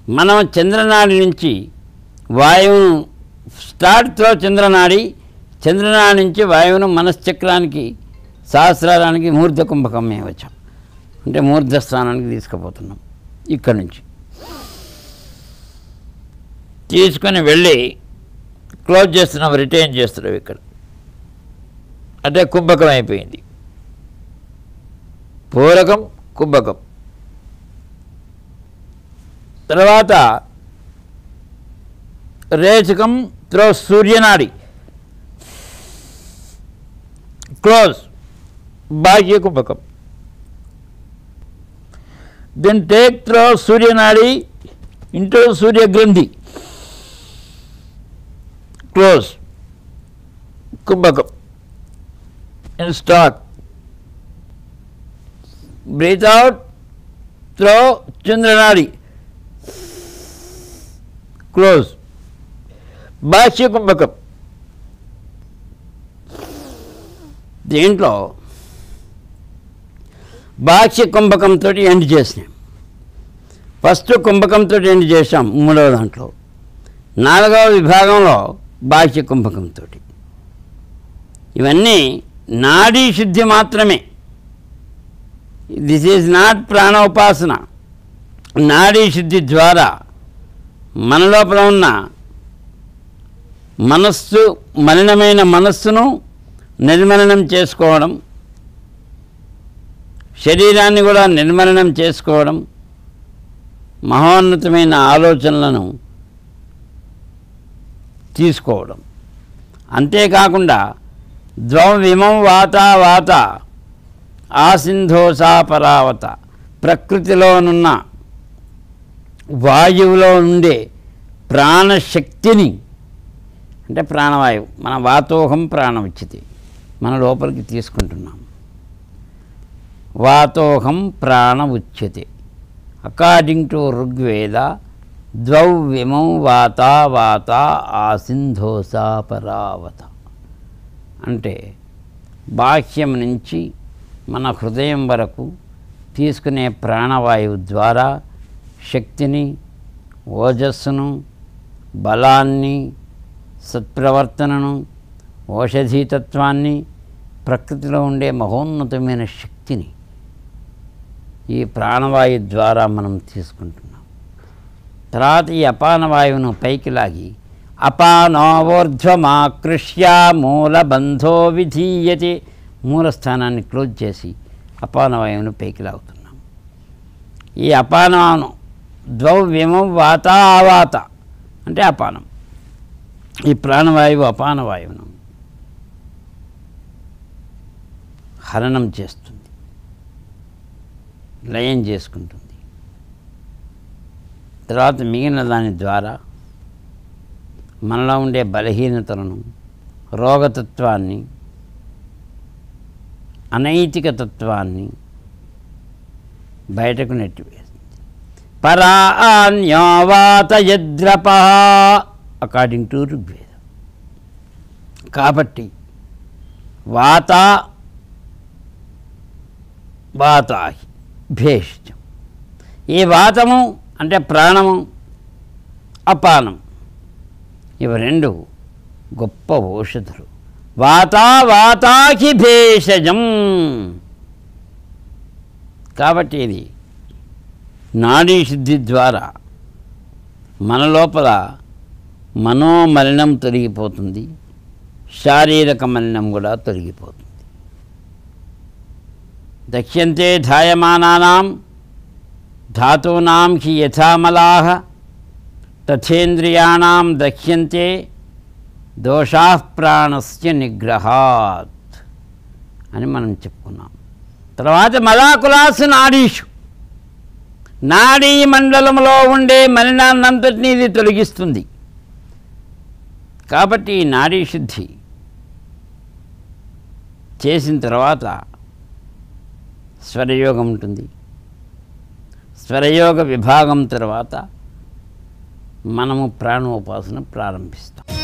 మనం చంద్రనాడి నుంచి వాయువును స్టార్ట్తో చంద్రనాడి చంద్రనాడి నుంచి వాయువును మనశ్చక్రానికి సహస్రారానికి మూర్ధ కుంభకం మేము వచ్చాం అంటే మూర్ధ స్థానానికి తీసుకుపోతున్నాం ఇక్కడి నుంచి తీసుకొని వెళ్ళి క్లోజ్ చేస్తున్నాం రిటైన్ చేస్తున్నాం ఇక్కడ అంటే కుంభకం అయిపోయింది పూరకం కుంభకం తర్వాత రేచకం త్రో సూర్యనాడి క్లోజ్ బాహ్య కుంభకం దెన్ టేక్ త్రో సూర్యనాడి ఇంటూ సూర్యగ్రంథి క్లోజ్ కుంభకం in stock. Breathe out through Chandranadi. Close. భాష్య కుంభకం దీంట్లో భాష్య కుంభకంతో ఎండ్ చేసినాం ఫస్ట్ కుంభకంతో ఎండ్ చేసాం మూడవ దాంట్లో నాలుగవ విభాగంలో భాష్య కుంభకంతో ఇవన్నీ నాడీ శుద్ధి మాత్రమే దిస్ ఈజ్ నాట్ ప్రాణోపాసన నాడీ శుద్ధి ద్వారా మన లోపల ఉన్న మనస్సు మలినమైన మనస్సును నిర్మలనం చేసుకోవడం శరీరాన్ని కూడా నిర్మలనం చేసుకోవడం మహోన్నతమైన ఆలోచనలను తీసుకోవడం అంతేకాకుండా ద్రౌవిమం వాత వాత ఆసింధోసా పరావత ప్రకృతిలోనున్న వాయువులో ఉండే ప్రాణశక్తిని అంటే ప్రాణవాయువు మన వాతోహం ప్రాణముచ్చితి మన లోపలికి తీసుకుంటున్నాం వాతోహం ప్రాణ ఉచ్యతే అకార్డింగ్ టు ఋగ్వేద ద్వౌవిమం వాత వాత ఆసింధోసా పరావత అంటే బాహ్యం నుంచి మన హృదయం వరకు తీసుకునే ప్రాణవాయువు ద్వారా శక్తిని ఓజస్సును బలాన్ని సత్ప్రవర్తనను ఔషధీతత్వాన్ని ప్రకృతిలో ఉండే మహోన్నతమైన శక్తిని ఈ ప్రాణవాయు ద్వారా మనం తీసుకుంటున్నాం తర్వాత ఈ అపానవాయువును పైకి లాగి అపానోర్ధ్వమాకృష్య మూలబంధో విధీయతే మూలస్థానాన్ని క్లోజ్ చేసి అపానవాయువును పైకి లాగుతున్నాం ఈ అపానం ద్వౌవ్యమం వాత ఆవాత అంటే అపానం ఈ ప్రాణవాయువు అపానవాయువును హరణం చేస్తుంది లయం చేసుకుంటుంది తర్వాత మిగిలిన దాని ద్వారా మనలో ఉండే బలహీనతలను రోగతత్వాన్ని అనైతిక తత్వాన్ని బయటకు నెట్టివేస్తుంది పరాన్యోవాత యద్రప అకార్డింగ్ టు ఋగ్వేదం కాబట్టి వాత వాతాహి భేషజం ఈ వాతము అంటే ప్రాణము అపానం ఇవి రెండు గొప్ప ఔషధులు వాతా వాతాకి భేషజం కాబట్టి ఇది నాడీ శుద్ధి ద్వారా మన లోపల మనోమలినం తొలగిపోతుంది శారీరక మలినం కూడా తొలగిపోతుంది దక్ష్యంతే ధాయమానానాం ధాతూనాం హి యథామలాహ తథేంద్రియాణం దక్ష్యంతే దోషా ప్రాణస్య నిగ్రహాత్ అని మనం చెప్పుకున్నాం తర్వాత మలాకులాసు నాడీషు నాడీ మండలంలో ఉండే మలినాన్నంతటినీ ఇది తొలగిస్తుంది కాబట్టి ఈ నాడీ శుద్ధి చేసిన తర్వాత స్వరయోగం ఉంటుంది స్వరయోగ విభాగం తర్వాత మనము ప్రాణోపాసన ప్రారంభిస్తాం